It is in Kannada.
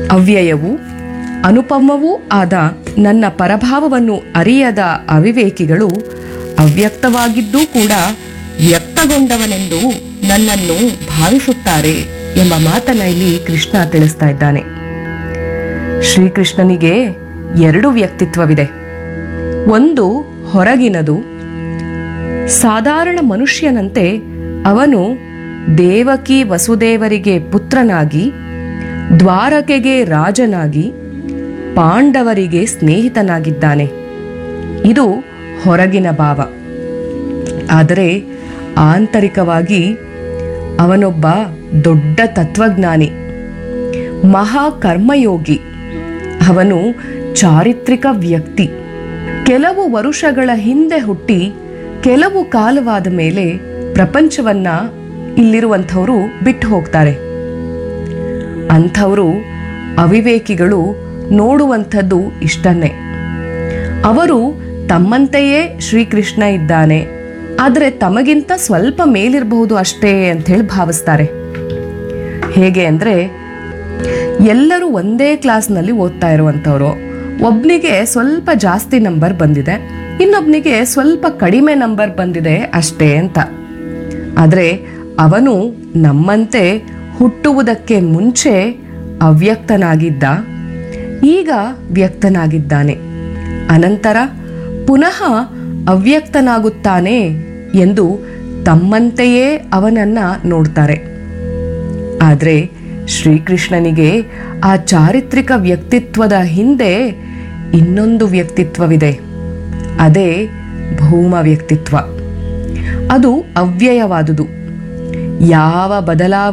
ಅವ್ಯಯವೂ ಅನುಪಮವೂ ಆದ ನನ್ನ ಪರಭಾವವನ್ನು ಅರಿಯದ ಅವಿವೇಕಿಗಳು ಅವ್ಯಕ್ತವಾಗಿದ್ದೂ ಕೂಡ ವ್ಯಕ್ತಗೊಂಡವನೆಂದು ನನ್ನನ್ನು ಭಾವಿಸುತ್ತಾರೆ ಎಂಬ ಮಾತನ್ನ ಇಲ್ಲಿ ಕೃಷ್ಣ ತಿಳಿಸ್ತಾ ಇದ್ದಾನೆ ಶ್ರೀಕೃಷ್ಣನಿಗೆ ಎರಡು ವ್ಯಕ್ತಿತ್ವವಿದೆ ಒಂದು ಹೊರಗಿನದು ಸಾಧಾರಣ ಮನುಷ್ಯನಂತೆ ಅವನು ದೇವಕಿ ವಸುದೇವರಿಗೆ ಪುತ್ರನಾಗಿ ದ್ವಾರಕೆಗೆ ರಾಜನಾಗಿ ಪಾಂಡವರಿಗೆ ಸ್ನೇಹಿತನಾಗಿದ್ದಾನೆ ಇದು ಹೊರಗಿನ ಭಾವ ಆದರೆ ಆಂತರಿಕವಾಗಿ ಅವನೊಬ್ಬ ದೊಡ್ಡ ತತ್ವಜ್ಞಾನಿ ಮಹಾಕರ್ಮಯೋಗಿ ಅವನು ಚಾರಿತ್ರಿಕ ವ್ಯಕ್ತಿ ಕೆಲವು ವರುಷಗಳ ಹಿಂದೆ ಹುಟ್ಟಿ ಕೆಲವು ಕಾಲವಾದ ಮೇಲೆ ಪ್ರಪಂಚವನ್ನ ಇಲ್ಲಿರುವಂಥವರು ಬಿಟ್ಟು ಹೋಗ್ತಾರೆ ಅಂಥವರು ಅವಿವೇಕಿಗಳು ನೋಡುವಂಥದ್ದು ಇಷ್ಟನ್ನೇ ಅವರು ತಮ್ಮಂತೆಯೇ ಶ್ರೀಕೃಷ್ಣ ಇದ್ದಾನೆ ಆದರೆ ತಮಗಿಂತ ಸ್ವಲ್ಪ ಮೇಲಿರಬಹುದು ಅಷ್ಟೇ ಅಂತ ಹೇಳಿ ಭಾವಿಸ್ತಾರೆ ಹೇಗೆ ಅಂದರೆ ಎಲ್ಲರೂ ಒಂದೇ ಕ್ಲಾಸ್ನಲ್ಲಿ ಓದ್ತಾ ಇರುವಂಥವ್ರು ಒಬ್ನಿಗೆ ಸ್ವಲ್ಪ ಜಾಸ್ತಿ ನಂಬರ್ ಬಂದಿದೆ ಇನ್ನೊಬ್ನಿಗೆ ಸ್ವಲ್ಪ ಕಡಿಮೆ ನಂಬರ್ ಬಂದಿದೆ ಅಷ್ಟೇ ಅಂತ ಆದರೆ ಅವನು ನಮ್ಮಂತೆ ಹುಟ್ಟುವುದಕ್ಕೆ ಮುಂಚೆ ಅವ್ಯಕ್ತನಾಗಿದ್ದ ಈಗ ವ್ಯಕ್ತನಾಗಿದ್ದಾನೆ ಅನಂತರ ಪುನಃ ಅವ್ಯಕ್ತನಾಗುತ್ತಾನೆ ಎಂದು ತಮ್ಮಂತೆಯೇ ಅವನನ್ನ ನೋಡ್ತಾರೆ ಆದರೆ ಶ್ರೀಕೃಷ್ಣನಿಗೆ ಆ ಚಾರಿತ್ರಿಕ ವ್ಯಕ್ತಿತ್ವದ ಹಿಂದೆ ಇನ್ನೊಂದು ವ್ಯಕ್ತಿತ್ವವಿದೆ ಅದೇ ಭೌಮ ವ್ಯಕ್ತಿತ್ವ ಅದು ಅವ್ಯಯವಾದುದು ಯಾವ ಬದಲಾವಣೆ